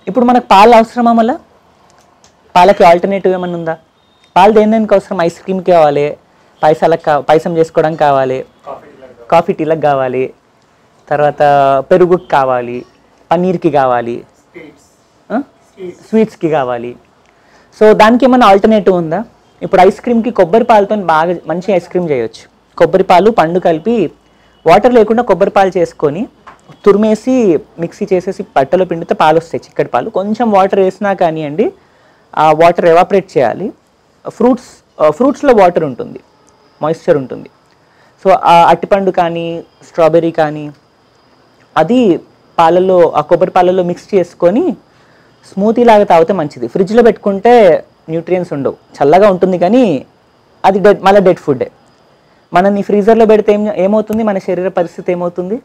ఇప్పుడు మనకు పాలు అవసరమా మళ్ళా పాలకి ఆల్టర్నేటివ్ ఏమైనా ఉందా పాలు దేని దేనికి అవసరం ఐస్ క్రీమ్కి కావాలి పాయసాలకు కా పాయసం చేసుకోవడానికి కావాలి కాఫీ టీలకు కావాలి తర్వాత పెరుగుకి కావాలి పన్నీర్కి కావాలి ఆ? స్వీట్స్కి కావాలి సో దానికి ఏమైనా ఆల్టర్నేటివ్ ఉందా ఇప్పుడు ఐస్ క్రీమ్కి కొబ్బరి పాలతో బాగా మంచి ఐస్ క్రీమ్ చేయొచ్చు కొబ్బరి పాలు పండు కలిపి వాటర్ లేకుండా కొబ్బరి పాలు చేసుకొని తురిమేసి మిక్సీ చేసేసి పట్టలో పిండితే పాలు వస్తాయి చిక్కటి పాలు కొంచెం వాటర్ వేసినా కానివ్వండి ఆ వాటర్ ఎవాపరేట్ చేయాలి ఫ్రూట్స్ ఫ్రూట్స్లో వాటర్ ఉంటుంది మాయిశ్చర్ ఉంటుంది సో ఆ అట్టిపండు కానీ స్ట్రాబెర్రీ కానీ అది పాలల్లో ఆ కొబ్బరి పాలల్లో మిక్స్ చేసుకొని స్మూతీ లాగా తాగితే మంచిది ఫ్రిడ్జ్లో పెట్టుకుంటే న్యూట్రియన్స్ ఉండవు చల్లగా ఉంటుంది కానీ అది డెడ్ మళ్ళీ డెడ్ ఫుడ్డే మనని ఫ్రీజర్లో పెడితే ఏం ఏమవుతుంది మన శరీర పరిస్థితి ఏమవుతుంది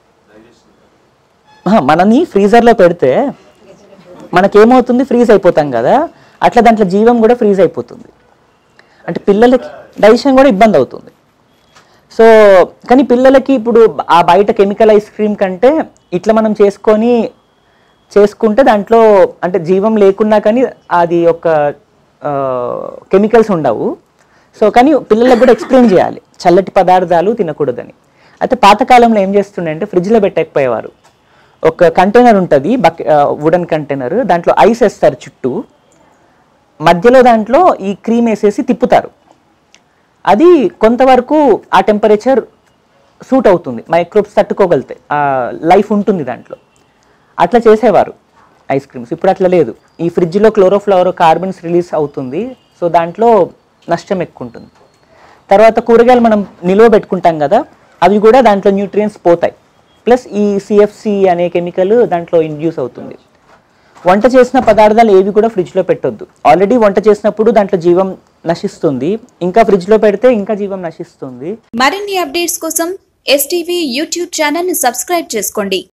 ఆహా, మనని ఫ్రీజర్లో పెడితే మనకేమవుతుంది ఫ్రీజ్ అయిపోతాం కదా అట్లా దాంట్లో జీవం కూడా ఫ్రీజ్ అయిపోతుంది అంటే పిల్లలకి డైజెషన్ కూడా ఇబ్బంది అవుతుంది సో కానీ పిల్లలకి ఇప్పుడు ఆ బయట కెమికల్ ఐస్ క్రీమ్ కంటే ఇట్లా మనం చేసుకొని చేసుకుంటే దాంట్లో అంటే జీవం లేకున్నా కానీ అది ఒక కెమికల్స్ ఉండవు సో కానీ పిల్లలకు కూడా ఎక్స్ప్లెయిన్ చేయాలి చల్లటి పదార్థాలు తినకూడదని అయితే పాతకాలంలో ఏం చేస్తుండే అంటే ఫ్రిడ్జ్లో పెట్టకపోయేవారు ఒక కంటైనర్ ఉంటుంది బక్ వుడెన్ కంటైనర్ దాంట్లో ఐస్ వేస్తారు చుట్టూ మధ్యలో దాంట్లో ఈ క్రీమ్ వేసేసి తిప్పుతారు అది కొంతవరకు ఆ టెంపరేచర్ సూట్ అవుతుంది మైక్రోబ్స్ తట్టుకోగలుగుతాయి లైఫ్ ఉంటుంది దాంట్లో అట్లా చేసేవారు ఐస్ క్రీమ్స్ ఇప్పుడు అట్లా లేదు ఈ ఫ్రిడ్జ్లో క్లోరోఫ్లవర్ కార్బన్స్ రిలీజ్ అవుతుంది సో దాంట్లో నష్టం ఎక్కువ ఉంటుంది తర్వాత కూరగాయలు మనం నిల్వ పెట్టుకుంటాం కదా అవి కూడా దాంట్లో న్యూట్రియన్స్ పోతాయి ప్లస్ ఈ సిఎఫ్సి అనే కెమికల్ దాంట్లో ఇండ్యూస్ అవుతుంది వంట చేసిన పదార్థాలు ఏవి కూడా ఫ్రిడ్జ్లో పెట్టొద్దు ఆల్రెడీ వంట చేసినప్పుడు దాంట్లో జీవం నశిస్తుంది ఇంకా ఫ్రిడ్జ్లో పెడితే ఇంకా జీవం నశిస్తుంది మరిన్ని అప్డేట్స్ కోసం ఎస్టీవీ యూట్యూబ్ ఛానల్ ని సబ్స్క్రైబ్ చేసుకోండి